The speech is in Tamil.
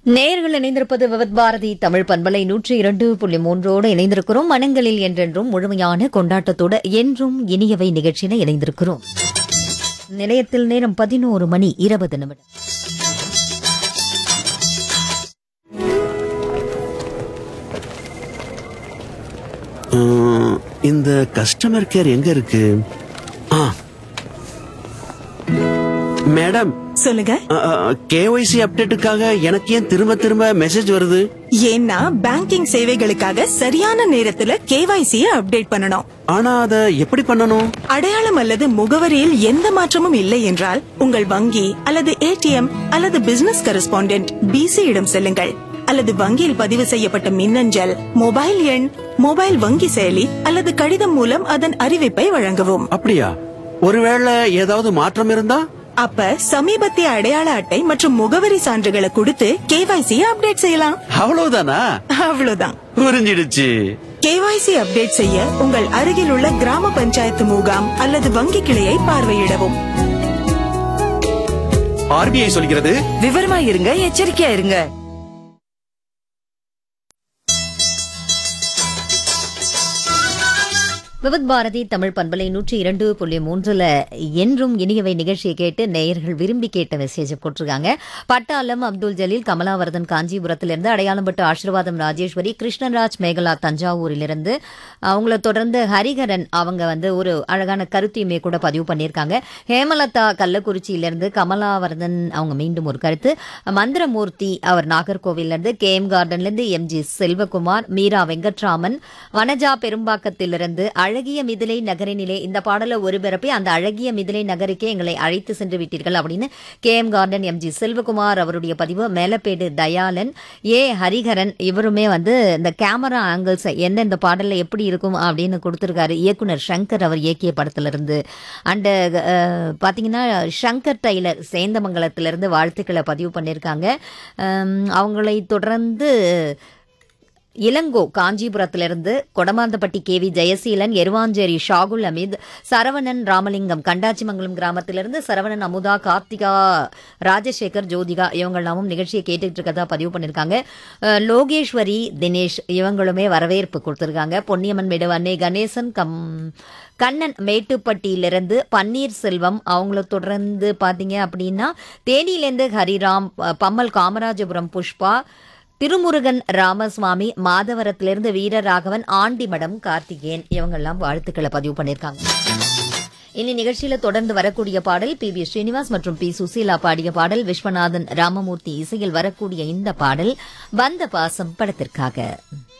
நேயர்கள் இணைந்திருப்பது விவத் பாரதி தமிழ் பண்பலை நூற்றி இரண்டு புள்ளி மூன்றோடு இணைந்திருக்கிறோம் மனங்களில் என்றென்றும் முழுமையான கொண்டாட்டத்தோடு என்றும் இனியவை நிகழ்ச்சியில இணைந்திருக்கிறோம் நிலையத்தில் நேரம் பதினோரு மணி இருபது நிமிடம் உம், இந்த கஸ்டமர் கேர் எங்க இருக்கு ஆ. மேடம் சொல்லுங்க கேஒய்சி அப்டேட்டுக்காக எனக்கு ஏன் திரும்ப திரும்ப மெசேஜ் வருது ஏன்னா பேங்கிங் சேவைகளுக்காக சரியான நேரத்துல கேவைசிய அப்டேட் பண்ணணும் ஆனா அத எப்படி பண்ணணும் அடையாளம் அல்லது முகவரியில் எந்த மாற்றமும் இல்லை என்றால் உங்கள் வங்கி அல்லது ஏடிஎம் அல்லது பிசினஸ் கரஸ்பாண்டென்ட் பிசி இடம் செல்லுங்கள் அல்லது வங்கியில் பதிவு செய்யப்பட்ட மின்னஞ்சல் மொபைல் எண் மொபைல் வங்கி செயலி அல்லது கடிதம் மூலம் அதன் அறிவிப்பை வழங்கவும் அப்படியா ஒருவேளை ஏதாவது மாற்றம் இருந்தா அப்ப சமீபத்திய அடையாள அட்டை மற்றும் முகவரி சான்றுகளை கொடுத்து கேவைசிய அப்டேட் செய்யலாம் அவ்வளவுதானா அவ்வளவுதான் புரிஞ்சிடுச்சு கேவைசி அப்டேட் செய்ய உங்கள் அருகில் உள்ள கிராம பஞ்சாயத்து முகாம் அல்லது வங்கி கிளையை பார்வையிடவும் ஆர்பிஐ சொல்கிறது விவரமா இருங்க எச்சரிக்கையா இருங்க விவத் பாரதி தமிழ் பண்பலை நூற்றி இரண்டு புள்ளி மூன்றுல என்றும் இனியவை நிகழ்ச்சியை கேட்டு நேயர்கள் விரும்பி கேட்ட மெசேஜ் போட்டிருக்காங்க பட்டாளம் அப்துல் ஜலீல் கமலாவர்தன் காஞ்சிபுரத்திலிருந்து அடையாளம்பட்டு ஆசீர்வாதம் ராஜேஸ்வரி கிருஷ்ணராஜ் மேகலா தஞ்சாவூரிலிருந்து அவங்கள தொடர்ந்து ஹரிகரன் அவங்க வந்து ஒரு அழகான கருத்தையுமே கூட பதிவு பண்ணியிருக்காங்க ஹேமலதா கள்ளக்குறிச்சியிலிருந்து கமலாவர்தன் அவங்க மீண்டும் ஒரு கருத்து மந்திரமூர்த்தி அவர் நாகர்கோவிலிருந்து கே எம் கார்டன்லேருந்து எம்ஜி செல்வகுமார் மீரா வெங்கட்ராமன் வனஜா பெரும்பாக்கத்திலிருந்து அழகிய மிதிலை நகரினிலே இந்த பாடலை ஒருபிறப்பி அந்த அழகிய மிதிலை நகருக்கே எங்களை அழைத்து சென்று விட்டீர்கள் அப்படின்னு K M garden MG Selvakumar அவருடைய பதிவு மேலப்பேடு தயாளன் ஏ ஹரிஹரன் இவருமே வந்து இந்த கேமரா ஆங்கிள்ஸ் எந்தெந்த பாடல்ல எப்படி இருக்கும் அப்படின்னு கொடுத்துருக்காரு இயக்குனர் சங்கர் அவர் இயக்கிய படத்திலிருந்து அண்டு பார்த்தீங்கன்னா சங்கர் டைலர் சேந்தமங்கலத்திலிருந்து வாழ்த்துக்களை பதிவு பண்ணியிருக்காங்க அம், அவங்களை தொடர்ந்து இளங்கோ காஞ்சிபுரத்திலிருந்து கொடமாந்தப்பட்டி கேவி ஜெயசீலன் எருவாஞ்சேரி ஷாகுல் அமீத் சரவணன் ராமலிங்கம் கண்டாச்சிமங்கலம் கிராமத்திலிருந்து சரவணன் அமுதா கார்த்திகா ராஜசேகர் ஜோதிகா இவங்கெல்லாமும் நிகழ்ச்சியை கேட்டுட்டு இருக்கதா பதிவு பண்ணியிருக்காங்க அஹ், லோகேஸ்வரி தினேஷ் இவங்களுமே வரவேற்பு கொடுத்துருக்காங்க பொன்னியம்மன் மேடுவண்ணே கணேசன் கம் கண்ணன் மேட்டுப்பட்டியிலிருந்து பன்னீர்செல்வம் அவங்கள தொடர்ந்து பார்த்தீங்க அப்படின்னா தேனியிலேருந்து ஹரிராம் ப- பம்மல் காமராஜபுரம் புஷ்பா திருமுருகன் ராமசுவாமி மாதவரத்திலிருந்து வீரராகவன் ஆண்டிமடம் கார்த்திகேயன் இவங்கெல்லாம் வாழ்த்துக்களை பதிவு பண்ணியிருக்காங்க இனி நிகழ்ச்சியில தொடர்ந்து வரக்கூடிய பாடல் பி பி ஸ்ரீனிவாஸ் மற்றும் பி சுசீலா பாடிய பாடல் விஸ்வநாதன் ராமமூர்த்தி இசையில் வரக்கூடிய இந்த பாடல் வந்த பாசம் படத்திற்காக